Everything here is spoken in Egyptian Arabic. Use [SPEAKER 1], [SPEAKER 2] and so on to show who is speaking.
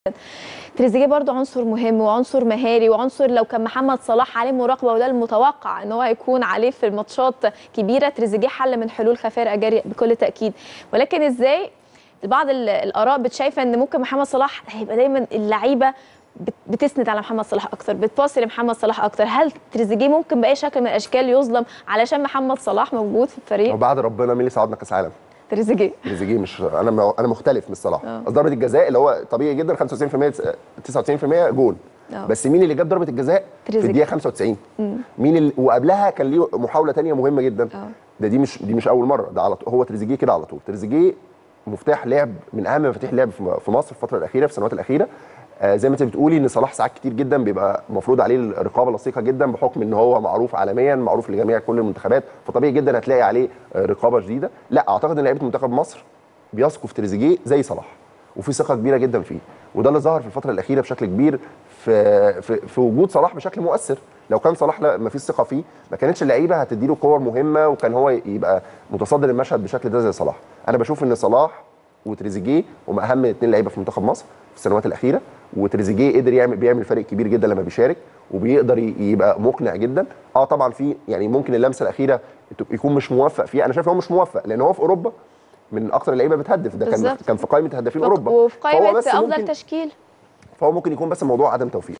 [SPEAKER 1] تريزيجيه برضو عنصر مهم وعنصر مهاري وعنصر لو كان محمد صلاح عليه مراقبه وده المتوقع ان هو هيكون عليه في الماتشات كبيره تريزيجيه حل من حلول خفير اجاري بكل تاكيد ولكن ازاي بعض ال- الاراء بتشايفه ان ممكن محمد صلاح هيبقى دايما اللعيبه بت- بتسند على محمد صلاح اكتر بتباصي لمحمد صلاح اكتر هل تريزيجيه ممكن باي شكل من الاشكال يظلم علشان محمد صلاح موجود في الفريق
[SPEAKER 2] وبعد ربنا مين اللي صعدنا كاس عالم؟
[SPEAKER 1] تريزيجيه
[SPEAKER 2] تريزيجيه مش انا م- انا مختلف من صلاح
[SPEAKER 1] آه.
[SPEAKER 2] أصل ضربه الجزاء اللي هو طبيعي جدا 95% 99% جول
[SPEAKER 1] آه.
[SPEAKER 2] بس مين اللي جاب ضربه الجزاء في
[SPEAKER 1] تريزيجيه.
[SPEAKER 2] الدقيقه 95 مين اللي وقبلها كان ليه محاوله تانية مهمه جدا
[SPEAKER 1] آه.
[SPEAKER 2] ده دي مش دي مش اول مره ده على طول هو تريزيجيه كده على طول تريزيجيه مفتاح لعب من اهم مفاتيح اللعب في في مصر في الفتره الاخيره في السنوات الاخيره آه زي ما انت بتقولي ان صلاح ساعات كتير جدا بيبقى مفروض عليه الرقابه لصيقه جدا بحكم ان هو معروف عالميا معروف لجميع كل المنتخبات فطبيعي جدا هتلاقي عليه آه، رقابه شديده لا اعتقد ان لعيبه منتخب مصر بيثقوا في تريزيجيه زي صلاح وفي ثقه كبيره جدا فيه وده اللي ظهر في الفتره الاخيره بشكل كبير في في, في وجود صلاح بشكل مؤثر لو كان صلاح لا ما فيش ثقه فيه ما كانتش اللعيبه هتديله كور مهمه وكان هو يبقى متصدر المشهد بشكل ده زي صلاح انا بشوف ان صلاح وتريزيجيه هم اهم اثنين لعيبه في منتخب مصر في السنوات الاخيره وتريزيجيه قدر يعمل بيعمل فرق كبير جدا لما بيشارك وبيقدر ي- يبقى مقنع جدا اه طبعا في يعني ممكن اللمسه الاخيره يكون مش موفق فيها انا شايف إن هو مش موفق لان هو في اوروبا من اكثر اللعيبه بتهدف ده كان
[SPEAKER 1] بالظبط.
[SPEAKER 2] كان في قائمه هدافين اوروبا
[SPEAKER 1] وفي
[SPEAKER 2] فهو
[SPEAKER 1] قائمه
[SPEAKER 2] بس
[SPEAKER 1] افضل
[SPEAKER 2] ممكن
[SPEAKER 1] تشكيل
[SPEAKER 2] فهو ممكن يكون بس موضوع عدم توفيق